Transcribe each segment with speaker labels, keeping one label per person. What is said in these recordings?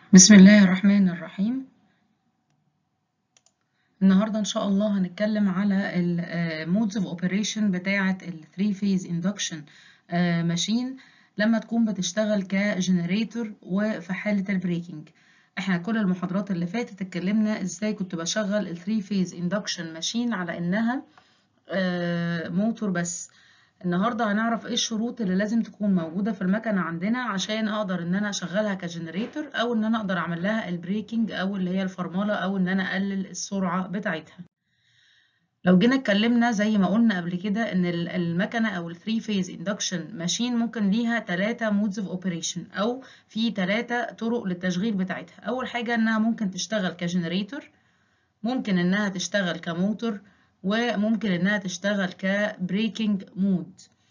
Speaker 1: بسم الله الرحمن الرحيم النهاردة إن شاء الله هنتكلم على ال modes of operation بتاعة ال three phase induction machine لما تكون بتشتغل كجنريتور وفي حالة البريكنج احنا كل المحاضرات اللي فاتت اتكلمنا ازاي كنت بشغل ال three phase induction machine على انها موتور بس النهارده هنعرف ايه الشروط اللي لازم تكون موجوده في المكنه عندنا عشان اقدر ان انا اشغلها كجنريتور او ان انا اقدر اعمل لها البريكنج او اللي هي الفرمله او ان انا اقلل السرعه بتاعتها لو جينا اتكلمنا زي ما قلنا قبل كده ان المكنه او الثري فيز اندكشن ماشين ممكن ليها ثلاثه مودز اوف اوبريشن او في ثلاثه طرق للتشغيل بتاعتها اول حاجه انها ممكن تشتغل كجنريتور ممكن انها تشتغل كموتور وممكن انها تشتغل كبريكنج مود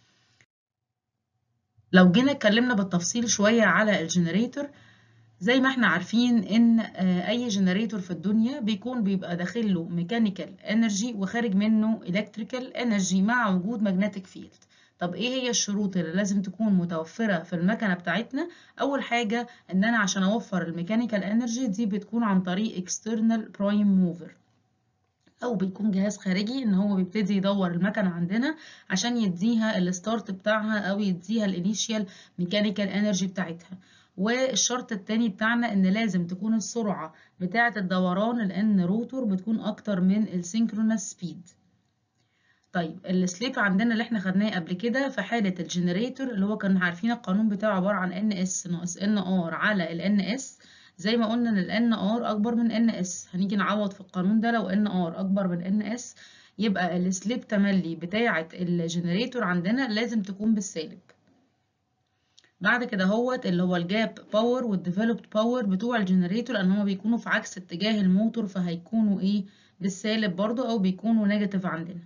Speaker 1: لو جينا اتكلمنا بالتفصيل شوية على الجنريتور زي ما احنا عارفين ان اي جنريتور في الدنيا بيكون بيبقى داخل له ميكانيكال انرجي وخارج منه الكتريكال انرجي مع وجود ماجنتيك فيلد طب ايه هي الشروط اللي لازم تكون متوفرة في المكنة بتاعتنا اول حاجة ان انا عشان اوفر الميكانيكال انرجي دي بتكون عن طريق external prime mover او بيكون جهاز خارجي ان هو بيبتدي يدور المكنه عندنا عشان يديها الستارت بتاعها او يديها الانيشيال ميكانيكال انرجي بتاعتها والشرط التاني بتاعنا ان لازم تكون السرعه بتاعه الدوران لان روتور بتكون اكتر من السينكرونس سبيد طيب السليب عندنا اللي احنا خدناه قبل كده في حاله الجنريتور اللي هو كنا عارفين القانون بتاعه عباره عن ان اس ناقص ان ار على الان اس زي ما قلنا ان ال NR اكبر من NS هنيجي نعوض في القانون ده لو NR اكبر من NS يبقى السليب تملي بتاعة الجنريتور عندنا لازم تكون بالسالب بعد كده هوت اللي هو الجاب باور والديفلوبد باور بتوع الجنريتور لان هما بيكونوا في عكس اتجاه الموتور فهيكونوا ايه بالسالب برضو او بيكونوا نيجاتيف عندنا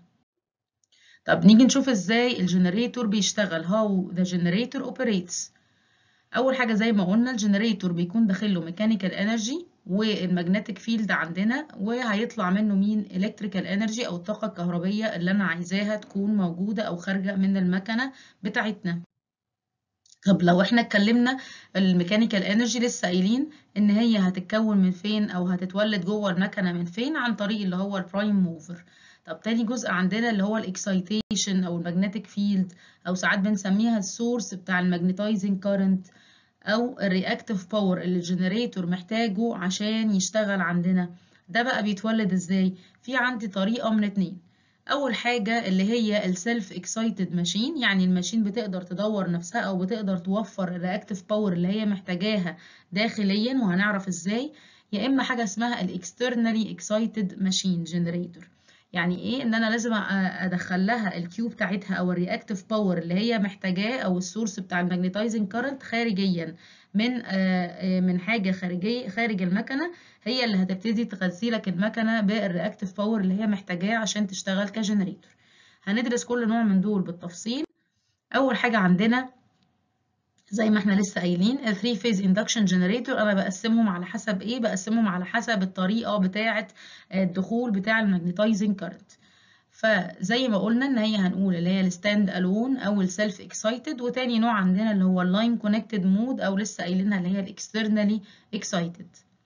Speaker 1: طب نيجي نشوف ازاي الجنريتور بيشتغل how the generator operates اول حاجه زي ما قلنا الجنريتور بيكون داخل له ميكانيكال انرجي والمagnetic فيلد عندنا وهيطلع منه مين الكتريكال انرجي او الطاقه الكهربيه اللي انا عايزاها تكون موجوده او خارجه من المكنه بتاعتنا طب لو احنا اتكلمنا الميكانيكال انرجي لسه قايلين ان هي هتتكون من فين او هتتولد جوه المكنه من فين عن طريق اللي هو البرايم موفر طب تاني جزء عندنا اللي هو الاكسايتيشن او المagnetic فيلد او ساعات بنسميها السورس بتاع الماجنتايزنج كارنت او الرياكتيف باور اللي الجنريتور محتاجه عشان يشتغل عندنا ده بقى بيتولد ازاي في عندي طريقه من اتنين اول حاجه اللي هي السيلف اكسايتد ماشين يعني الماشين بتقدر تدور نفسها او بتقدر توفر الرياكتيف باور اللي هي محتاجاها داخليا وهنعرف ازاي يا اما حاجه اسمها الاكسترنالي اكسايتد ماشين جنريتور يعني ايه ان انا لازم ادخل لها الكيو بتاعتها او الرياكتيف باور اللي هي محتاجاه او السورس بتاع الماجنتايزنج كارنت خارجيا من من حاجه خارجيه خارج المكنه هي اللي هتبتدي تغذي لك المكنه بالرياكتيف باور اللي هي محتاجاه عشان تشتغل كجنريتور هندرس كل نوع من دول بالتفصيل اول حاجه عندنا زي ما احنا لسه قايلين ال 3 phase induction generator انا بقسمهم على حسب ايه بقسمهم على حسب الطريقه بتاعه الدخول بتاع الماجنتايزنج كارنت فزي ما قلنا ان هي هنقول اللي هي الستاند الون او السيلف اكسايتد وتاني نوع عندنا اللي هو اللاين كونكتد مود او لسه قايلينها اللي هي الاكسترنالي اكسايتد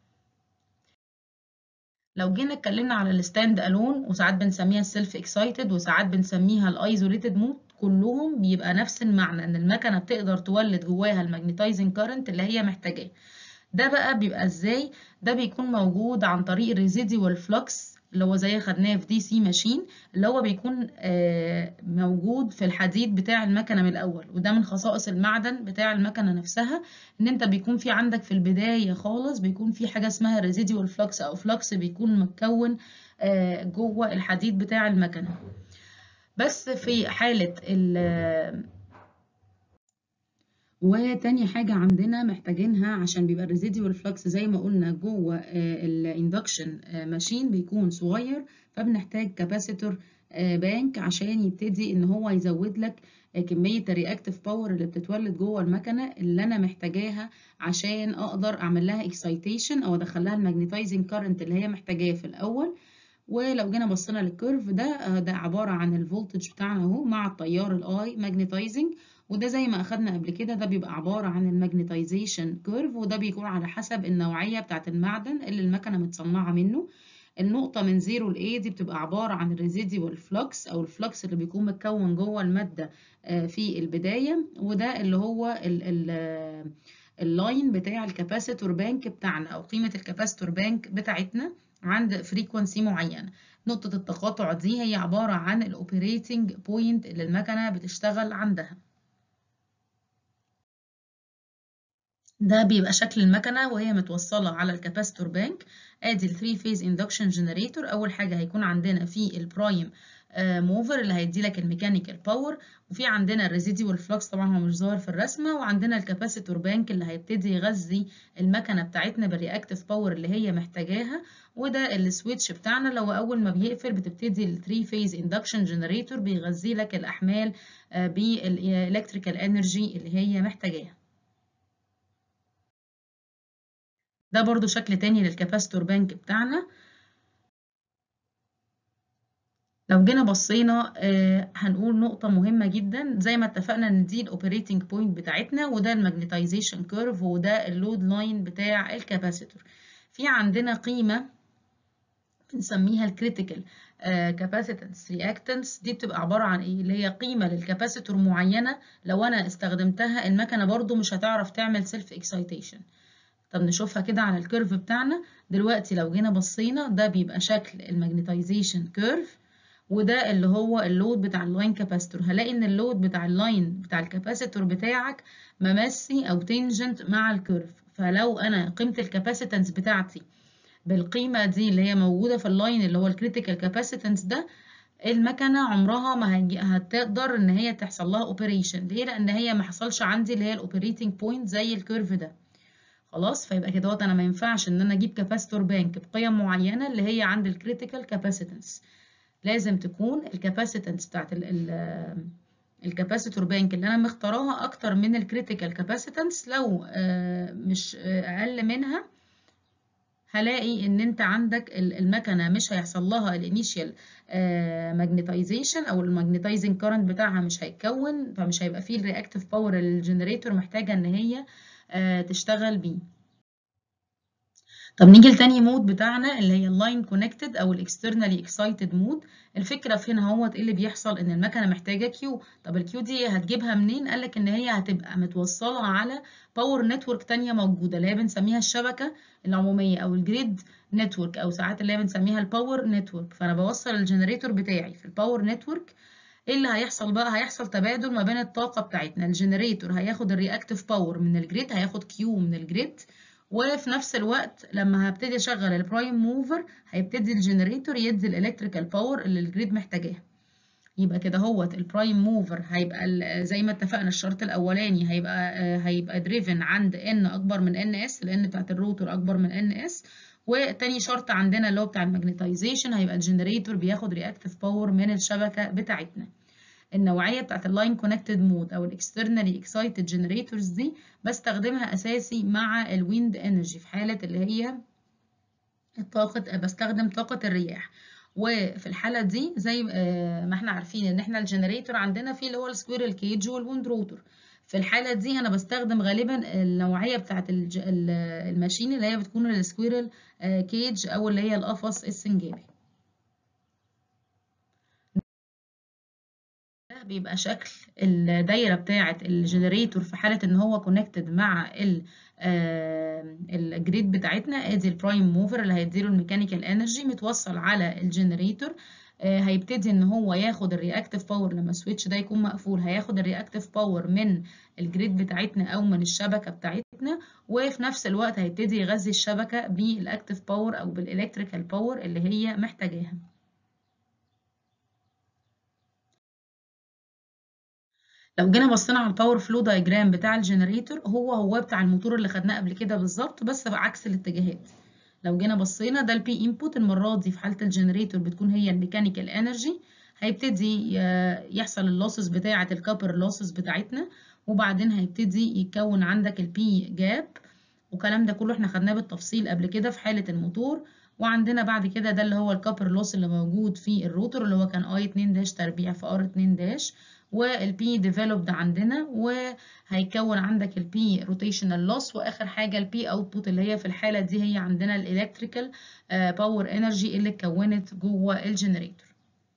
Speaker 1: لو جينا اتكلمنا على الستاند الون وساعات بنسميها السيلف اكسايتد وساعات بنسميها الايزوليتد مود كلهم بيبقى نفس المعنى ان المكنه بتقدر تولد جواها الماجنتايزنج كارنت اللي هي محتاجاه ده بقى بيبقى ازاي ده بيكون موجود عن طريق الريزيديوال فلوكس اللي هو زي خدناه في دي سي ماشين اللي هو بيكون موجود في الحديد بتاع المكنه من الاول وده من خصائص المعدن بتاع المكنه نفسها ان انت بيكون في عندك في البدايه خالص بيكون في حاجه اسمها ريزيديوال فلوكس او فلوكس بيكون متكون جوه الحديد بتاع المكنه بس في حالة ال وتاني حاجة عندنا محتاجينها عشان بيبقى الريزيديوال فلكس زي ما قلنا جوه الاندكشن ماشين بيكون صغير فبنحتاج كاباسيتور بانك عشان يبتدي ان هو يزود لك كمية الرياكتيف باور اللي بتتولد جوه المكنة اللي انا محتاجاها عشان اقدر اعمل لها اكسايتيشن او ادخل لها الماجنتايزنج كارنت اللي هي محتاجاه في الاول ولو جينا بصينا للكيرف ده ده عبارة عن الفولتج بتاعنا اهو مع التيار الاي ماجنتايزنج وده زي ما أخدنا قبل كده ده بيبقى عبارة عن الماجنتايزيشن كيرف وده بيكون على حسب النوعية بتاعة المعدن اللي المكنة متصنعة منه النقطة من 0 ل A دي بتبقى عبارة عن الريزيديوال فلوكس أو الفلوكس اللي بيكون متكون جوه المادة في البداية وده اللي هو ال ال اللاين بتاع الكاباسيتور بانك بتاعنا أو قيمة الكاباسيتور بانك بتاعتنا عند فريكونسي معينة نقطة التقاطع دي هي عبارة عن الأوبريتنج بوينت اللي المكنة بتشتغل عندها ده بيبقى شكل المكنة وهي متوصلة على الكاباسيتور بانك ادي ال 3 فيز اندكشن جنريتور اول حاجة هيكون عندنا في البرايم موفر اللي هيدي لك الميكانيكال باور وفي عندنا الريزيديوال فلوكس طبعا هو مش ظاهر في الرسمه وعندنا الكاباسيتور بانك اللي هيبتدي يغذي المكنه بتاعتنا بالرياكتيف باور اللي هي محتاجاها وده السويتش بتاعنا لو اول ما بيقفل بتبتدي ال 3 فيز اندكشن جنريتور بيغذي لك الاحمال بالالكتريكال انرجي اللي هي محتاجاها ده برضو شكل تاني للكاباسيتور بانك بتاعنا لو جينا بصينا آه هنقول نقطة مهمة جدا زي ما اتفقنا ان دي الاوبريتنج بوينت بتاعتنا وده الماجنتايزيشن كيرف وده اللود لاين بتاع الكاباسيتور في عندنا قيمة بنسميها الكريتيكال كاباسيتنس رياكتنس دي بتبقى عبارة عن ايه اللي هي قيمة للكاباسيتور معينة لو انا استخدمتها المكنة برضو مش هتعرف تعمل سيلف اكسايتيشن طب نشوفها كده على الكيرف بتاعنا دلوقتي لو جينا بصينا ده بيبقى شكل الماجنتايزيشن كيرف وده اللي هو اللود بتاع اللاين كاباسيتور هلاقي ان اللود بتاع اللاين بتاع الكاباسيتور بتاعك ممسي او تنجنت مع الكيرف فلو انا قيمه الكاباسيتنس بتاعتي بالقيمه دي اللي هي موجوده في اللاين اللي هو الكريتيكال كاباسيتنس ده المكنه عمرها ما هتجي هتقدر ان هي تحصل لها اوبريشن ليه لان هي ما حصلش عندي اللي هي الاوبريتنج بوينت زي الكيرف ده خلاص فيبقى كده انا ما ينفعش ان انا اجيب كاباسيتور بانك بقيم معينه اللي هي عند الكريتيكال كاباسيتنس لازم تكون الكاباسيتنس بتاعت الكاباسيتور بانك اللي انا مختاراها اكتر من الكريتيكال كاباسيتنس لو مش اقل منها هلاقي ان انت عندك المكنه مش هيحصل لها الانيشال ماجنتايزيشن او الماجنتايزنج كارنت بتاعها مش هيتكون فمش هيبقى فيه الرياكتيف باور اللي الجنريتور محتاجه ان هي تشتغل بيه طب نيجي لتاني مود بتاعنا اللي هي اللاين كونكتد او الاكسترنالي اكسايتد مود الفكره في هنا هو ايه اللي بيحصل ان المكنه محتاجه كيو طب الكيو دي هتجيبها منين قال لك ان هي هتبقى متوصله على باور نتورك تانية موجوده اللي هي بنسميها الشبكه العموميه او الجريد نتورك او ساعات اللي هي بنسميها الباور نتورك فانا بوصل الجنريتور بتاعي في الباور نتورك ايه اللي هيحصل بقى هيحصل تبادل ما بين الطاقه بتاعتنا الجنريتور هياخد الرياكتيف باور من الجريد هياخد كيو من الجريد وفي نفس الوقت لما هبتدي اشغل البرايم موفر هيبتدي الجنريتور يدي الالكتريكال باور اللي الجريد محتاجاها يبقى كده هوت البرايم موفر هيبقى زي ما اتفقنا الشرط الاولاني هيبقى هيبقى دريفن عند ان اكبر من ان اس لان بتاعت الروتور اكبر من ان اس وتاني شرط عندنا اللي هو بتاع الماجنتايزيشن هيبقى الجنريتور بياخد رياكتيف باور من الشبكه بتاعتنا النوعيه بتاعت اللاين كونكتد مود او الاكسترنالي اكسايتد جنريتورز دي بستخدمها اساسي مع الويند انرجي في حاله اللي هي الطاقه بستخدم طاقه الرياح وفي الحاله دي زي ما احنا عارفين ان احنا الجنريتور عندنا فيه اللي هو السكويرل كيج والويند روتور في الحاله دي انا بستخدم غالبا النوعيه بتاعت الماشين اللي هي بتكون السكويرل كيج او اللي هي القفص السنجابي بيبقى شكل الدايره بتاعه الجنريتور في حاله ان هو كونكتد مع الجريد بتاعتنا ادي البرايم موفر اللي هيديله الميكانيكال انرجي متوصل على الجنريتور هيبتدي ان هو ياخد الرياكتيف باور لما السويتش ده يكون مقفول هياخد الرياكتيف باور من الجريد بتاعتنا او من الشبكه بتاعتنا وفي نفس الوقت هيبتدي يغذي الشبكه بالاكتيف باور او بالالكتريكال باور اللي هي محتاجاها لو جينا بصينا على الباور فلو دايجرام بتاع الجنريتور هو هو بتاع الموتور اللي خدناه قبل كده بالظبط بس بعكس الاتجاهات لو جينا بصينا ده البي انبوت المره دي في حاله الجنريتور بتكون هي الميكانيكال انرجي هيبتدي يحصل اللوسز بتاعه الكابر لوسز بتاعتنا وبعدين هيبتدي يتكون عندك البي جاب والكلام ده كله احنا خدناه بالتفصيل قبل كده في حاله الموتور وعندنا بعد كده ده اللي هو الكابر لوس اللي موجود في الروتور اللي هو كان اي 2 داش تربيع في ار 2 داش والبي ديفلوبد عندنا وهيكون عندك البي روتيشنال لوس واخر حاجه البي اوتبوت اللي هي في الحاله دي هي عندنا الالكتريكال باور انرجي اللي اتكونت جوه الجنريتور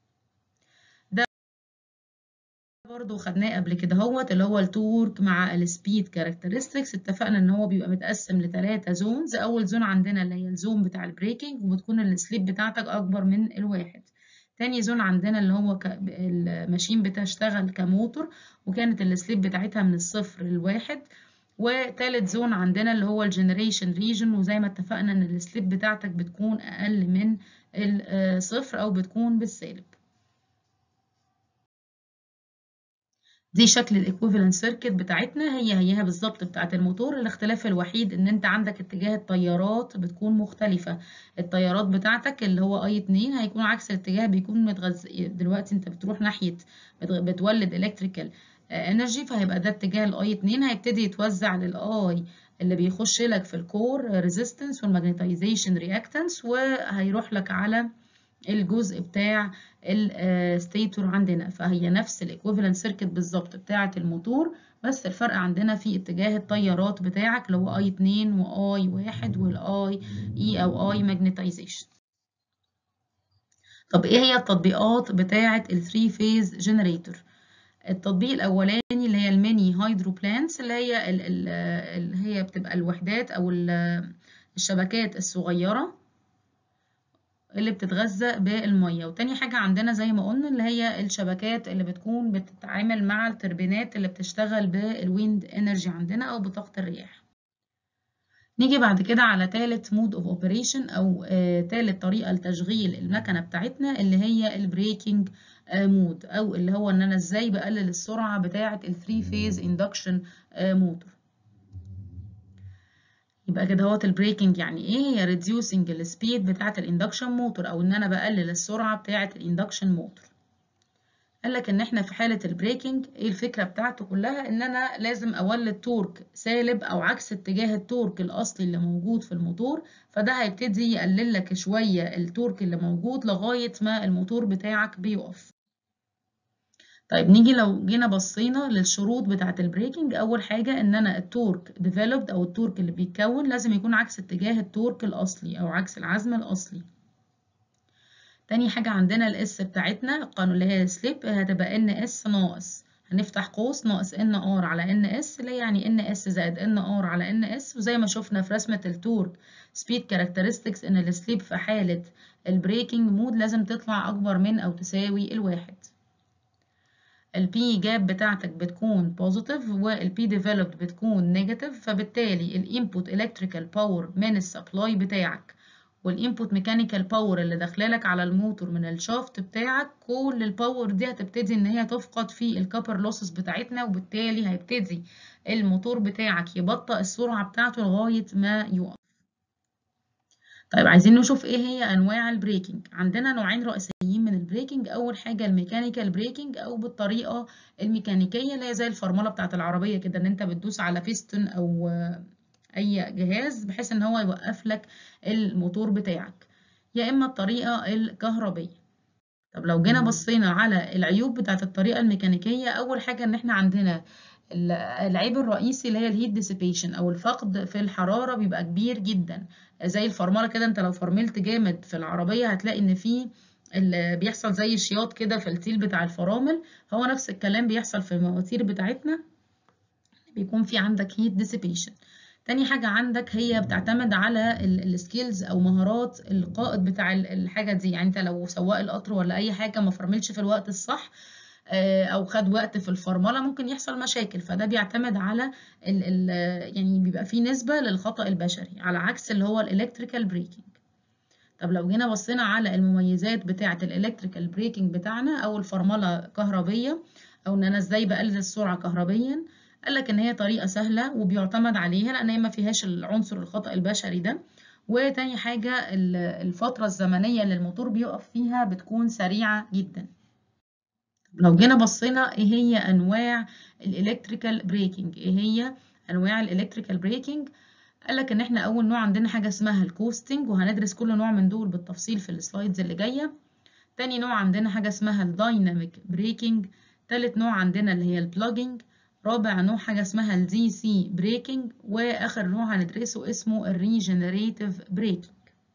Speaker 1: برضو خدناه قبل كده هوت اللي هو التورك مع السبيد كاركترستكس اتفقنا ان هو بيبقى متقسم لثلاثة زونز اول زون عندنا اللي هي الزون بتاع البريكنج وبتكون السليب بتاعتك اكبر من الواحد تاني زون عندنا اللي هو ك... الماشين بتشتغل كموتور وكانت السليب بتاعتها من الصفر للواحد وتالت زون عندنا اللي هو الجنريشن ريجن وزي ما اتفقنا ان السليب بتاعتك بتكون اقل من الصفر او بتكون بالسالب دي شكل الايكويفالنت سيركت بتاعتنا هي هيها بالظبط بتاعت الموتور الاختلاف الوحيد ان انت عندك اتجاه التيارات بتكون مختلفة التيارات بتاعتك اللي هو اي 2 هيكون عكس الاتجاه بيكون متغذي دلوقتي انت بتروح ناحية بتولد الكتريكال انرجي فهيبقى ده اتجاه الاي 2 هيبتدي يتوزع للاي اللي بيخش لك في الكور ريزيستنس والماجنتايزيشن رياكتنس وهيروح لك على الجزء بتاع الستيتور عندنا فهي نفس الايكويفالنت سيركت بالظبط بتاعه الموتور بس الفرق عندنا في اتجاه التيارات بتاعك اللي هو اي 2 واي 1 والاي اي او اي ماجنتايزيشن طب ايه هي التطبيقات بتاعه الثري فيز جنريتور التطبيق الاولاني اللي هي الميني هايدرو بلانتس اللي هي اللي هي بتبقى الوحدات او الشبكات الصغيره اللي بتتغذى بالميه وتاني حاجة عندنا زي ما قلنا اللي هي الشبكات اللي بتكون بتتعامل مع التربينات اللي بتشتغل بالويند انرجي عندنا او بطاقة الرياح نيجي بعد كده على تالت مود اوف اوبريشن او آه تالت طريقة لتشغيل المكنة بتاعتنا اللي هي البريكنج آه مود او اللي هو ان انا ازاي بقلل السرعة بتاعة الثري فيز اندكشن موتور يبقى كده هوت البريكنج يعني ايه هي reducing السبيد بتاعه الاندكشن موتور او ان انا بقلل السرعه بتاعه الاندكشن موتور قال لك ان احنا في حاله البريكنج ايه الفكره بتاعته كلها ان انا لازم اولد تورك سالب او عكس اتجاه التورك الاصلي اللي موجود في الموتور فده هيبتدي يقلل لك شويه التورك اللي موجود لغايه ما الموتور بتاعك بيقف طيب نيجي لو جينا بصينا للشروط بتاعة البريكنج أول حاجة إن أنا التورك ديفلوبد أو التورك اللي بيتكون لازم يكون عكس اتجاه التورك الأصلي أو عكس العزم الأصلي تاني حاجة عندنا الاس بتاعتنا القانون اللي هي سليب هتبقى ان اس ناقص هنفتح قوس ناقص ان ار على ان اس اللي يعني ان اس زائد ان ار على ان اس وزي ما شفنا في رسمة التورك سبيد كاركترستكس ان السليب في حالة البريكنج مود لازم تطلع أكبر من أو تساوي الواحد البي جاب بتاعتك بتكون بوزيتيف والبي ديفلوبد بتكون نيجاتيف فبالتالي الانبوت الكتريكال باور من السبلاي بتاعك والانبوت ميكانيكال باور اللي داخلالك على الموتور من الشافت بتاعك كل الباور دي هتبتدي ان هي تفقد في الكابر لوسز بتاعتنا وبالتالي هيبتدي الموتور بتاعك يبطئ السرعة بتاعته لغاية ما يقف طيب عايزين نشوف ايه هي انواع البريكنج عندنا نوعين رئيسيين من البريكنج اول حاجه الميكانيكال بريكنج او بالطريقه الميكانيكيه اللي هي زي الفرمله بتاعه العربيه كده ان انت بتدوس على بيستون او اي جهاز بحيث ان هو يوقف لك الموتور بتاعك يا اما الطريقه الكهربيه طب لو جينا بصينا على العيوب بتاعه الطريقه الميكانيكيه اول حاجه ان احنا عندنا العيب الرئيسي اللي هي الهيت ديسيبيشن او الفقد في الحراره بيبقى كبير جدا زي الفرمله كده انت لو فرملت جامد في العربيه هتلاقي ان في اللي بيحصل زي شياط كده في التيل بتاع الفرامل هو نفس الكلام بيحصل في المواتير بتاعتنا بيكون في عندك هيت ديسيبيشن تاني حاجة عندك هي بتعتمد على السكيلز أو مهارات القائد بتاع الحاجة دي يعني أنت لو سواق القطر ولا أي حاجة ما فرملش في الوقت الصح او خد وقت في الفرمله ممكن يحصل مشاكل فده بيعتمد على ال ال يعني بيبقى فيه نسبه للخطا البشري على عكس اللي هو الالكتريكال بريكنج طب لو جينا بصينا على المميزات بتاعه الالكتريكال بريكنج بتاعنا او الفرمله كهربيه او ان انا ازاي بقلل السرعه كهربيا قال لك ان هي طريقه سهله وبيعتمد عليها لان هي ما فيهاش العنصر الخطا البشري ده وتاني حاجه الفتره الزمنيه اللي الموتور بيقف فيها بتكون سريعه جدا لو جينا بصينا ايه هي انواع الالكتريكال بريكنج ايه هي انواع الالكتريكال بريكنج قالك ان احنا اول نوع عندنا حاجه اسمها الكوستنج وهندرس كل نوع من دول بالتفصيل في السلايدز اللي جايه تاني نوع عندنا حاجه اسمها الدايناميك بريكنج تالت نوع عندنا اللي هي البلوجينج رابع نوع حاجة اسمها الدي سي بريكنج واخر نوع هندرسه اسمه الريجنريتيف بريكنج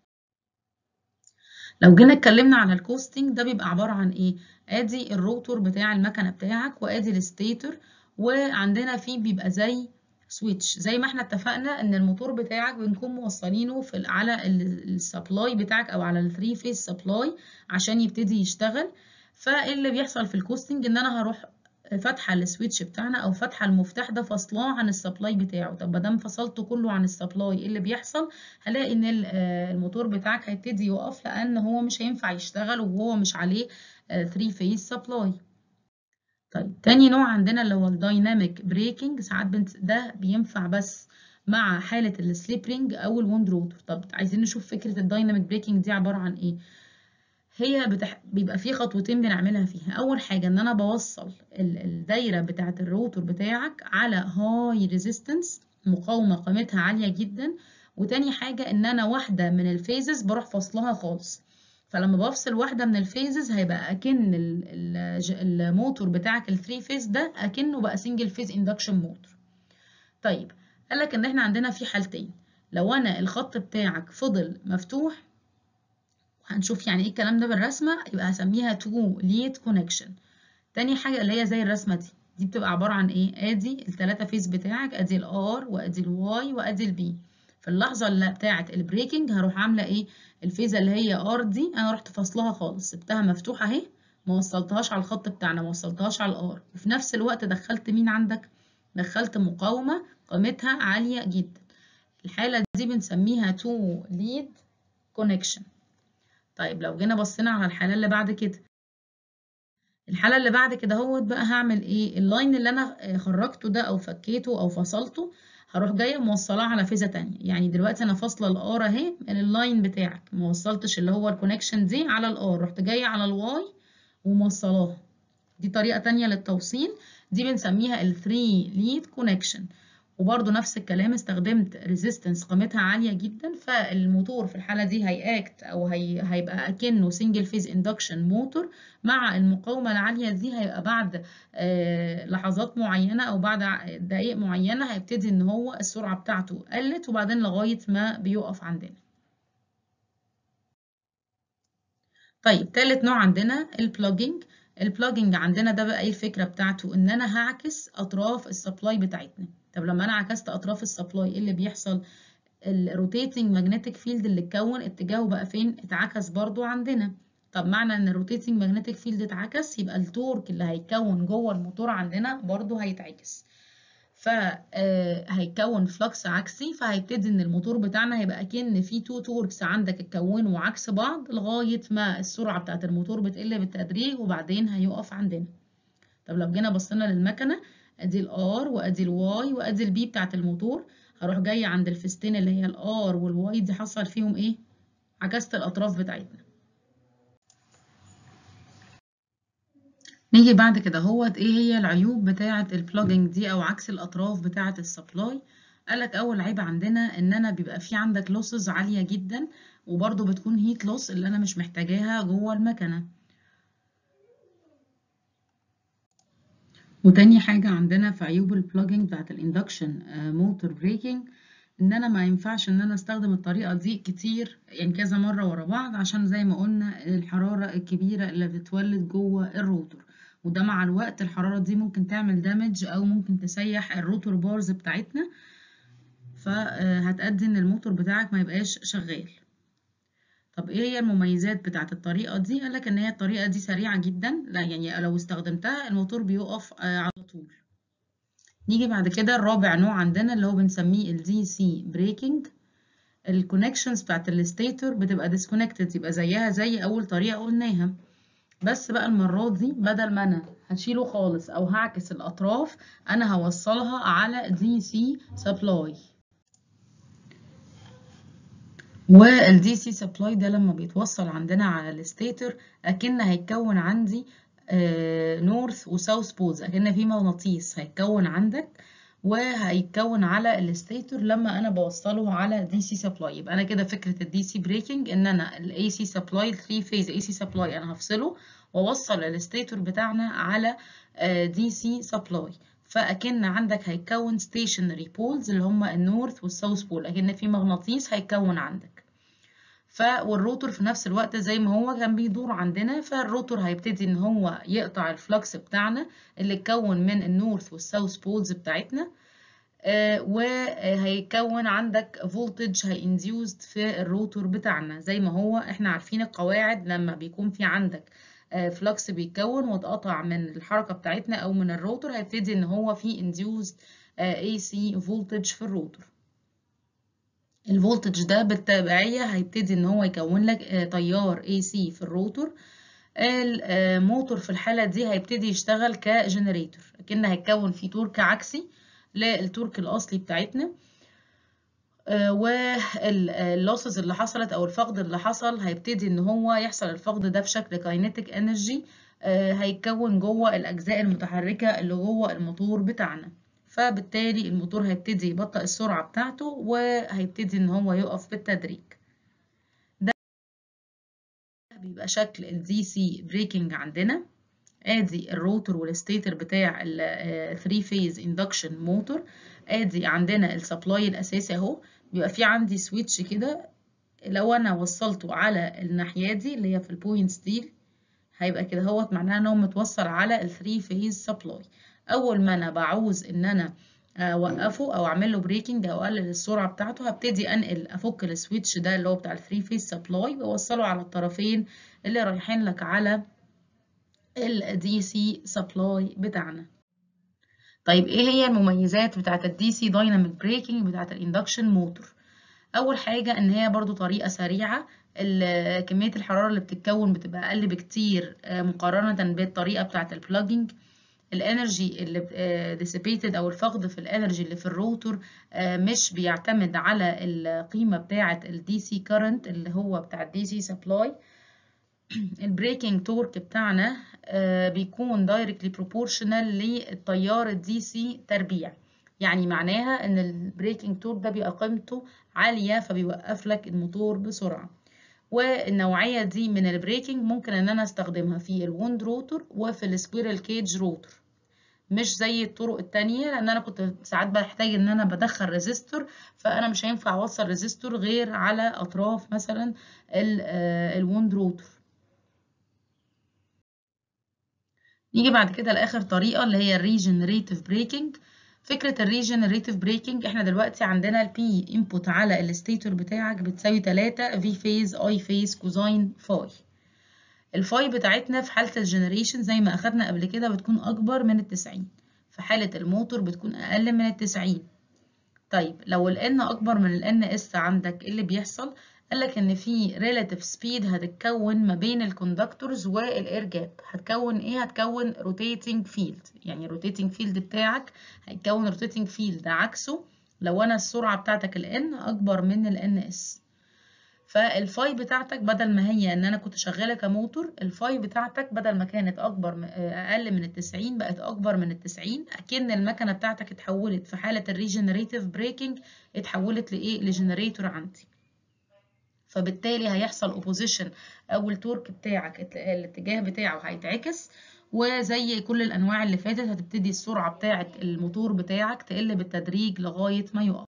Speaker 1: لو جينا اتكلمنا على الكوستنج ده بيبقى عبارة عن ايه ادي الروتور بتاع المكنة بتاعك وادي الستيتور وعندنا فيه بيبقى زي سويتش زي ما احنا اتفقنا ان الموتور بتاعك بنكون موصلينه في على السبلاي بتاعك او على الثري فيز سبلاي عشان يبتدي يشتغل فاللي بيحصل في الكوستنج ان انا هروح فاتحه السويتش بتاعنا او فاتحه المفتاح ده فاصلاه عن السبلاي بتاعه طب ما دام فصلته كله عن السبلاي ايه اللي بيحصل هلاقي ان الموتور بتاعك هيبتدي يقف لان هو مش هينفع يشتغل وهو مش عليه 3 فيز سبلاي طيب تاني نوع عندنا اللي هو الدايناميك بريكنج ساعات بنت ده بينفع بس مع حالة السليبرينج أو الوند روتور طب عايزين نشوف فكرة الدايناميك بريكنج دي عبارة عن إيه هي بتح... بيبقى في خطوتين بنعملها فيها أول حاجة إن أنا بوصل الدايرة بتاعة الروتور بتاعك على هاي ريزيستنس مقاومة قيمتها عالية جدا وتاني حاجة إن أنا واحدة من الفيزز بروح فاصلها خالص فلما بفصل واحدة من الفيزز هيبقى أكن الموتور بتاعك الثري فيز ده أكنه بقى سنجل فيز اندكشن موتور طيب قالك إن إحنا عندنا في حالتين لو أنا الخط بتاعك فضل مفتوح هنشوف يعني إيه الكلام ده بالرسمة يبقى هسميها تو ليد كونكشن تاني حاجة اللي هي زي الرسمة دي دي بتبقى عبارة عن إيه أدي التلاتة فيز بتاعك أدي الآر وأدي الواي وأدي البي في اللحظة اللي بتاعة البريكنج هروح عاملة إيه الفيزة اللي هي ار دي انا رحت فاصلها خالص سبتها مفتوحة اهي ما وصلتهاش على الخط بتاعنا ما وصلتهاش على الار وفي نفس الوقت دخلت مين عندك دخلت مقاومة قيمتها عالية جدا الحالة دي بنسميها تو ليد كونكشن طيب لو جينا بصينا على الحالة اللي بعد كده الحالة اللي بعد كده هوت بقى هعمل ايه اللاين اللي انا خرجته ده او فكيته او فصلته هروح جايه موصلاه على فيزا تانية يعني دلوقتي انا فاصله الار اهي من اللاين بتاعك ما وصلتش اللي هو الكونكشن دي على الار رحت جايه على الواي وموصلاها دي طريقه تانية للتوصيل دي بنسميها ال 3 ليد كونكشن وبرده نفس الكلام استخدمت ريزيستنس قيمتها عاليه جدا فالموتور في الحاله دي هيأكت او هي هيبقى اكنه سنجل فيز اندكشن موتور مع المقاومه العاليه دي هيبقى بعد آه لحظات معينه او بعد دقائق معينه هيبتدي ان هو السرعه بتاعته قلت وبعدين لغايه ما بيقف عندنا طيب تالت نوع عندنا البلوجينج البلوجينج عندنا ده بقى ايه الفكره بتاعته ان انا هعكس اطراف السبلاي بتاعتنا طب لما انا عكست اطراف السبلاي ايه اللي بيحصل الروتيتنج ماجنتيك فيلد اللي اتكون اتجاهه بقى فين اتعكس برضو عندنا طب معنى ان الروتيتنج ماجنتيك فيلد اتعكس يبقى التورك اللي هيتكون جوه الموتور عندنا برضو هيتعكس فهيتكون فلكس عكسي فهيبتدي ان الموتور بتاعنا هيبقى اكن في تو توركس عندك اتكونوا عكس بعض لغايه ما السرعه بتاعت الموتور بتقل بالتدريج وبعدين هيقف عندنا طب لو جينا بصينا للمكنه ادي الار وادي الواي وادي البي بتاعت الموتور هروح جايه عند الفيستين اللي هي الار والواي دي حصل فيهم ايه عكست الاطراف بتاعتنا نيجي بعد كده هوت ايه هي العيوب بتاعه البلوجينج دي او عكس الاطراف بتاعه السبلاي قالك اول عيب عندنا ان انا بيبقى في عندك لوسز عاليه جدا وبرده بتكون هيت لوس اللي انا مش محتاجاها جوه المكنه وتاني حاجة عندنا في عيوب البلوجينج بتاعت الاندكشن موتور بريكنج ان انا ما ينفعش ان انا استخدم الطريقة دي كتير يعني كذا مرة ورا بعض عشان زي ما قلنا الحرارة الكبيرة اللي بتتولد جوه الروتور وده مع الوقت الحرارة دي ممكن تعمل دامج او ممكن تسيح الروتور بارز بتاعتنا فهتأدي ان الموتور بتاعك ما يبقاش شغال طب ايه هي المميزات بتاعت الطريقة دي قالك ان هي الطريقة دي سريعة جدا لا يعني لو استخدمتها الموتور بيقف على طول نيجي بعد كده الرابع نوع عندنا اللي هو بنسميه الدي سي بريكنج الكونكشنز بتاعت الستيتور بتبقى ديسكونكتد يبقى زيها زي اول طريقة قلناها بس بقى المرة دي بدل ما انا هشيله خالص او هعكس الاطراف انا هوصلها على دي سي سبلاي والدي سي سبلاي ده لما بيتوصل عندنا على الستيتر اكن هيتكون عندي نورث وساوث بولز اكن في مغناطيس هيتكون عندك وهيتكون على الستيتور لما انا بوصله على دي سي سبلاي يبقى انا كده فكره الدي سي بريكنج ان انا الاي سي سبلاي 3 فيز اي سي سبلاي انا هفصله واوصل الستيتور بتاعنا على دي سي سبلاي فاكن عندك هيتكون ستيشنري بولز اللي هم النورث والساوث بول اكن في مغناطيس هيتكون عندك ف والروتور في نفس الوقت زي ما هو كان بيدور عندنا فالروتور هيبتدي ان هو يقطع الفلكس بتاعنا اللي اتكون من النورث والساوث بولز بتاعتنا آه وهيكون عندك فولتج هينديوزد في الروتور بتاعنا زي ما هو احنا عارفين القواعد لما بيكون في عندك فلكس بيتكون واتقطع من الحركة بتاعتنا أو من الروتور هيبتدي إن هو في induced AC voltage في الروتور الفولتج ده بالتبعية هيبتدي إن هو يكون لك تيار AC في الروتور الموتور في الحالة دي هيبتدي يشتغل كجنريتور لكن هيتكون فيه تورك عكسي للتورك الأصلي بتاعتنا واللوسز اللي حصلت او الفقد اللي حصل هيبتدي ان هو يحصل الفقد ده في شكل كاينيتيك انرجي هيتكون جوه الاجزاء المتحركه اللي جوه الموتور بتاعنا فبالتالي الموتور هيبتدي يبطئ السرعه بتاعته وهيبتدي ان هو يقف بالتدريج ده بيبقى شكل الدي سي بريكنج عندنا ادي الروتور والستيتر بتاع ال 3 فيز اندكشن موتور ادي عندنا السبلاي الاساسي اهو بيبقى في عندي سويتش كده لو انا وصلته على الناحيه دي اللي هي في البوينت ستيل هيبقى كده اهوت معناها ان هو متوصل على ال 3 فيز سبلاي اول ما انا بعوز ان انا اوقفه او اعمل له بريكنج او اقلل السرعه بتاعته هبتدي انقل افك السويتش ده اللي هو بتاع ال 3 فيز سبلاي واوصله على الطرفين اللي رايحين لك على الدي سي سبلاي بتاعنا طيب ايه هي المميزات بتاعه الدي سي دايناميك بريكنج بتاعه الاندكشن موتور اول حاجه ان هي برضو طريقه سريعه كميه الحراره اللي بتتكون بتبقى اقل بكتير مقارنه بالطريقه بتاعه البلاجنج الانرجي اللي ديسيبيتد او الفقد في الانرجي اللي في الروتور مش بيعتمد على القيمه بتاعه الدي سي كارنت اللي هو بتاع الدي سي سبلاي البريكنج تورك بتاعنا بيكون دايركتلي بروبورشنال للتيار الدي سي تربيع يعني معناها ان البريكنج تورك ده بيبقى قيمته عاليه فبيوقف لك الموتور بسرعه والنوعيه دي من البريكنج ممكن ان انا استخدمها في الوند روتور وفي السكويرل كيج روتور مش زي الطرق التانية لان انا كنت ساعات بحتاج ان انا بدخل ريزيستور فانا مش هينفع اوصل ريزيستور غير على اطراف مثلا الوند روتور نيجي بعد كده لاخر طريقه اللي هي الريجنريتيف بريكنج فكره الريجنريتيف بريكنج احنا دلوقتي عندنا البي انبوت على الستيتور بتاعك بتساوي 3 في فيز اي فيز كوزاين فاي الفاي بتاعتنا في حاله الجنريشن زي ما اخدنا قبل كده بتكون اكبر من التسعين في حاله الموتور بتكون اقل من التسعين طيب لو ال n اكبر من ال ns عندك ايه اللي بيحصل قالك ان في relative speed هتتكون ما بين الكوندكتورز والاير جاب هتكون ايه هتكون rotating field يعني rotating field بتاعك هيتكون rotating field عكسه لو انا السرعه بتاعتك ال n اكبر من ال ns فالفاي بتاعتك بدل ما هي ان انا كنت شغاله كموتور الفاي بتاعتك بدل ما كانت اكبر اقل من التسعين بقت اكبر من التسعين اكن المكنه بتاعتك اتحولت في حاله الريجنريتيف بريكنج اتحولت لايه لجنريتور عندي فبالتالي هيحصل اوبوزيشن او التورك بتاعك الاتجاه بتاعه هيتعكس وزي كل الانواع اللي فاتت هتبتدي السرعه بتاعه الموتور بتاعك تقل بالتدريج لغايه ما يقف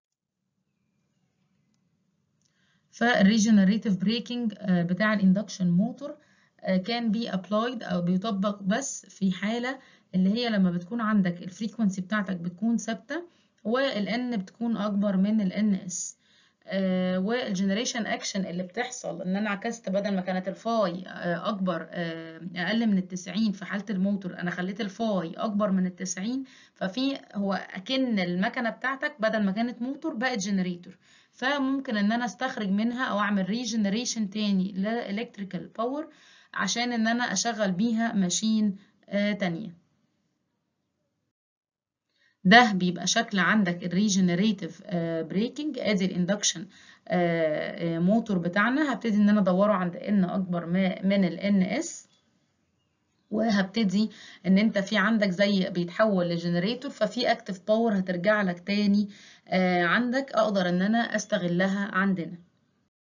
Speaker 1: فالريجنريتيف بريكنج بتاع الاندكشن موتور كان بي ابلايد او بيطبق بس في حاله اللي هي لما بتكون عندك الفريكونسي بتاعتك بتكون ثابته والان بتكون اكبر من الان اس آه والجنريشن اكشن اللي بتحصل ان انا عكست بدل ما كانت الفاي آه اكبر آه اقل من التسعين في حاله الموتور انا خليت الفاي اكبر من التسعين ففي هو اكن المكنه بتاعتك بدل ما كانت موتور بقت جنريتور فممكن ان انا استخرج منها او اعمل ريجنريشن تاني لالكتريكال باور عشان ان انا اشغل بيها ماشين تانية ده بيبقى شكل عندك الريجنريتيف بريكنج ادي الاندكشن موتور بتاعنا هبتدي ان انا ادوره عند ان اكبر من ال ان اس وهبتدي ان انت في عندك زي بيتحول لجنريتور ففي اكتف باور هترجع لك تاني عندك اقدر ان انا استغلها عندنا